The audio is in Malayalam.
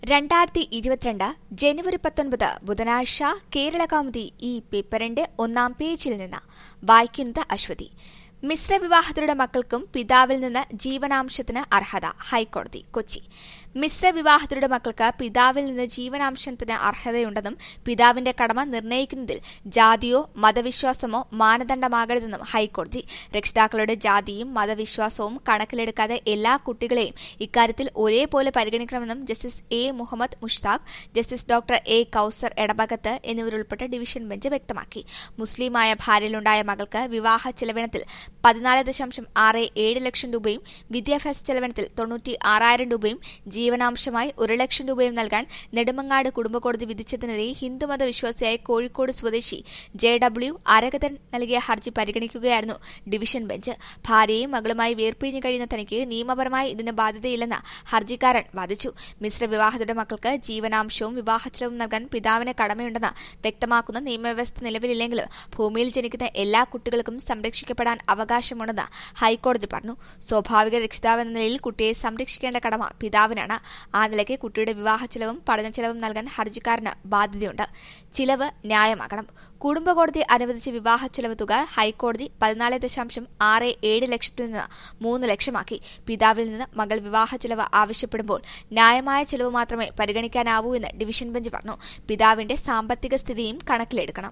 രണ്ടായിരത്തി ഇരുപത്തിരണ്ട് ജനുവരി പത്തൊൻപത് ബുധനാഴ്ച കേരള കൗമുദി ഈ പേപ്പറിന്റെ ഒന്നാം പേജിൽ നിന്ന് വായിക്കുന്നത് അശ്വതി മിശ്ര വിവാഹത്തിലൂടെ മക്കൾക്കും പിതാവിൽ നിന്ന് ജീവനാംശത്തിന് അർഹത ഹൈക്കോടതി കൊച്ചി മിശ്ര വിവാഹത്തിലൂടെ മക്കൾക്ക് പിതാവിൽ നിന്ന് ജീവനാംശത്തിന് അർഹതയുണ്ടെന്നും പിതാവിന്റെ കടമ നിർണ്ണയിക്കുന്നതിൽ ജാതിയോ മതവിശ്വാസമോ മാനദണ്ഡമാകരുതെന്നും ഹൈക്കോടതി രക്ഷിതാക്കളുടെ ജാതിയും മതവിശ്വാസവും കണക്കിലെടുക്കാതെ എല്ലാ കുട്ടികളെയും ഇക്കാര്യത്തിൽ ഒരേപോലെ പരിഗണിക്കണമെന്നും justice A Muhammad Mushtaq justice doctor A Kauser Edappagath എന്നിവരുൾപ്പെട്ട ഡിവിഷൻ ബെഞ്ച് വ്യക്തമാക്കി മുസ്ലിമായ ഭാര്യയിലുണ്ടായ മകൾക്ക് വിവാഹ ചെലവിനത്തിൽ പതിനാല് ദശാംശം ആറ് ഏഴ് ലക്ഷം രൂപയും വിദ്യാഭ്യാസ ചെലവിനത്തിൽ തൊണ്ണൂറ്റി ആറായിരം രൂപയും ജീവനാംശമായി ഒരു ലക്ഷം രൂപയും നൽകാൻ നെടുമങ്ങാട് കുടുംബക്കോടതി വിധിച്ചതിനെതിരെ ഹിന്ദുമത വിശ്വാസിയായ കോഴിക്കോട് സ്വദേശി ജെ ഡബ്ല്യു അരകതൻ നൽകിയ ഹർജി പരിഗണിക്കുകയായിരുന്നു ഡിവിഷൻ ബെഞ്ച് ഭാര്യയും മകളുമായി വേർപിരിഞ്ഞു കഴിയുന്ന തനിക്ക് നിയമപരമായി ഇതിന് ബാധ്യതയില്ലെന്ന് ഹർജിക്കാരൻ വാദിച്ചു മിശ്ര വിവാഹത്തിന്റെ മക്കൾക്ക് ജീവനാംശവും വിവാഹച്ചെലവും നൽകാൻ പിതാവിന് കടമയുണ്ടെന്ന് വ്യക്തമാക്കുന്ന നിയമവ്യവസ്ഥ നിലവിലില്ലെങ്കിലും ഭൂമിയിൽ ജനിക്കുന്ന എല്ലാ കുട്ടികൾക്കും സംരക്ഷിക്കപ്പെടാൻ അവകാശമുണ്ടെന്ന് ഹൈക്കോടതി പറഞ്ഞു സ്വാഭാവിക രക്ഷിതാവ് എന്ന നിലയിൽ കുട്ടിയെ സംരക്ഷിക്കേണ്ട കടമ പിതാവിനാണ് ആ നിലയ്ക്ക് കുട്ടിയുടെ വിവാഹ ചെലവും പഠന ചെലവും നൽകാൻ ഹർജിക്കാരന് ബാധ്യതയുണ്ട് ചിലവ് ന്യായമാകണം കുടുംബകോടതി അനുവദിച്ച വിവാഹ ചെലവ് തുക ഹൈക്കോടതി പതിനാല് ദശാംശം ആറ് ഏഴ് ലക്ഷത്തിൽ നിന്ന് മൂന്ന് ലക്ഷമാക്കി പിതാവിൽ നിന്ന് മകൾ വിവാഹ ചെലവ് ആവശ്യപ്പെടുമ്പോൾ ന്യായമായ ചെലവ് മാത്രമേ പരിഗണിക്കാനാവൂ എന്ന് ഡിവിഷൻ ബെഞ്ച് പറഞ്ഞു പിതാവിന്റെ സാമ്പത്തിക സ്ഥിതിയും കണക്കിലെടുക്കണം